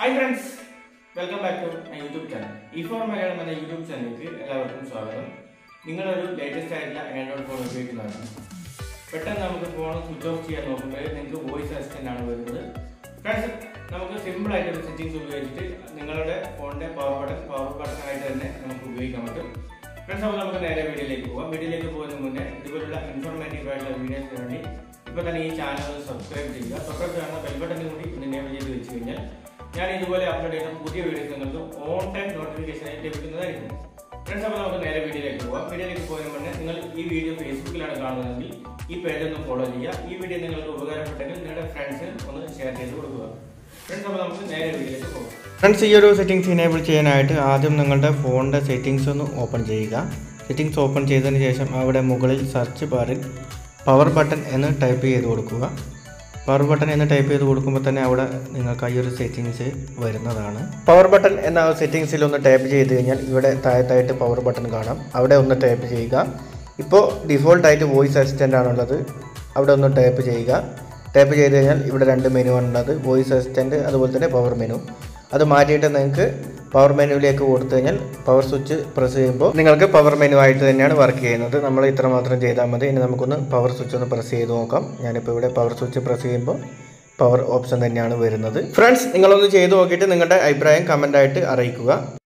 hi friends welcome back to my YouTube channel E four Malayalam എന്ന YouTube ചാനലിലേക്ക് എല്ലാവർക്കും സ്വാഗതം നിങ്ങളൊരു ലേറ്റസ്റ്റ് ആയിട്ടുള്ള ആൻഡ്രോയിഡ് ഫോൺ ഉപയോഗിക്കുന്നതാണ് പെട്ടെന്ന് നമുക്ക് ഫോൺ സ്വിച്ച് ഓഫ് ചെയ്യാൻ നോക്കുമ്പോൾ നിങ്ങൾക്ക് വോയിസ് അസിസ്റ്റന്റ് ആണ് വരുന്നത് ഫ്രണ്ട്സ് നമുക്ക് സിമ്പിൾ ആയിട്ട് ഒരു സെറ്റിംഗ്സ് ഉപയോഗിച്ചിട്ട് നിങ്ങളുടെ ഫോണിന്റെ പവർ ബട്ടൺ പവർ ബട്ടൺ ആയിട്ട് തന്നെ നമുക്ക് ഉപയോഗിക്കാൻ പറ്റും ഫ്രണ്ട്സ് അപ്പോൾ നമുക്ക് നേരെ വീഡിയോയിലേക്ക് പോകാം വീഡിയോയിലേക്ക് പോകുന്നതിന് മുന്നേ ഇതുപോലുള്ള ഇൻഫോർമേറ്റീവ് ആയിട്ടുള്ള വീഡിയോസിന് വേണ്ടി ഇപ്പോൾ തന്നെ ഈ ചാനൽ സബ്സ്ക്രൈബ് ചെയ്യുക തൊട്ടടുത്ത് കാണുന്ന ബെൽ ബട്ടൺ കൂടി ഒന്ന് എനേബിൾ ചെയ്ത് വെച്ച് കഴിഞ്ഞാൽ ഞാൻ ഇതുപോലെ അപ്ലോഡ് ചെയ്യുന്ന പുതിയ വീഡിയോസ് നിങ്ങൾക്ക് ഓൺ ടൈം നോട്ടിഫിക്കേഷൻ ആയിട്ട് ലഭിക്കുന്നതായിരിക്കും ഫ്രണ്ട്സ് അപ്പോൾ നമുക്ക് നേരെ വീഡിയോയിലേക്ക് പോകാം വീഡിയോയിലേക്ക് പോകുന്നതിന് മുന്നേ നിങ്ങൾ ഈ വീഡിയോ ഫേസ്ബുക്കിലാണ് കാണുന്നതെങ്കിൽ ഈ പേജ് ഒന്ന് ഫോളോ ചെയ്യുക ഈ വീഡിയോ നിങ്ങൾക്ക് ഉപകാരപ്പെട്ടെങ്കിൽ നിങ്ങളുടെ ഫ്രണ്ട്സിന് ഒന്ന് ഷെയർ ചെയ്ത് കൊടുക്കുക ഫ്രണ്ട്സ് അപ്പോൾ നമുക്ക് നേരെ വീഡിയോയിലേക്ക് പോകാം ഫ്രണ്ട്സ് ഈ ഒരു സെറ്റിംഗ്സ് ഇനേബിൾ ചെയ്യാനായിട്ട് ആദ്യം നിങ്ങളുടെ ഫോണിൻ്റെ സെറ്റിംഗ്സ് ഒന്ന് ഓപ്പൺ ചെയ്യുക സെറ്റിംഗ്സ് ഓപ്പൺ ചെയ്തതിന് ശേഷം അവിടെ മുകളിൽ സെർച്ച് ബാറിൽ പവർ ബട്ടൺ എന്ന് ടൈപ്പ് ചെയ്ത് കൊടുക്കുക പവർ ബട്ടൺ എന്ന് ടൈപ്പ് ചെയ്ത് കൊടുക്കുമ്പോൾ തന്നെ അവിടെ നിങ്ങൾക്ക് ഈ ഒരു സെറ്റിങ്സ് വരുന്നതാണ് പവർ ബട്ടൺ എന്ന സെറ്റിങ്സിൽ ഒന്ന് ടാപ്പ് ചെയ്ത് കഴിഞ്ഞാൽ ഇവിടെ താഴത്തായിട്ട് പവർ ബട്ടൺ കാണാം അവിടെ ഒന്ന് ടാപ്പ് ചെയ്യുക ഇപ്പോൾ ഡിഫോൾട്ടായിട്ട് വോയിസ് അസിസ്റ്റൻ്റ് ആണുള്ളത് അവിടെ ഒന്ന് ടാപ്പ് ചെയ്യുക ടാപ്പ് ചെയ്ത് കഴിഞ്ഞാൽ ഇവിടെ രണ്ട് മെനു ആണുള്ളത് വോയിസ് അസിസ്റ്റൻറ്റ് അതുപോലെ തന്നെ പവർ മെനു അത് മാറ്റിയിട്ട് നിങ്ങൾക്ക് പവർ മെനുവിലേക്ക് കൊടുത്തു കഴിഞ്ഞാൽ പവർ സ്വിച്ച് പ്രസ് ചെയ്യുമ്പോൾ നിങ്ങൾക്ക് പവർ മെനു ആയിട്ട് തന്നെയാണ് വർക്ക് ചെയ്യുന്നത് നമ്മൾ ഇത്ര മാത്രം ചെയ്താൽ മതി ഇനി നമുക്കൊന്ന് പവർ സ്വിച്ച് ഒന്ന് പ്രസ് ചെയ്ത് നോക്കാം ഞാനിപ്പോൾ ഇവിടെ പവർ സ്വിച്ച് പ്രസ് ചെയ്യുമ്പോൾ പവർ ഓപ്ഷൻ തന്നെയാണ് വരുന്നത് ഫ്രണ്ട്സ് നിങ്ങളൊന്ന് ചെയ്ത് നോക്കിയിട്ട് നിങ്ങളുടെ അഭിപ്രായം കമൻ്റായിട്ട് അറിയിക്കുക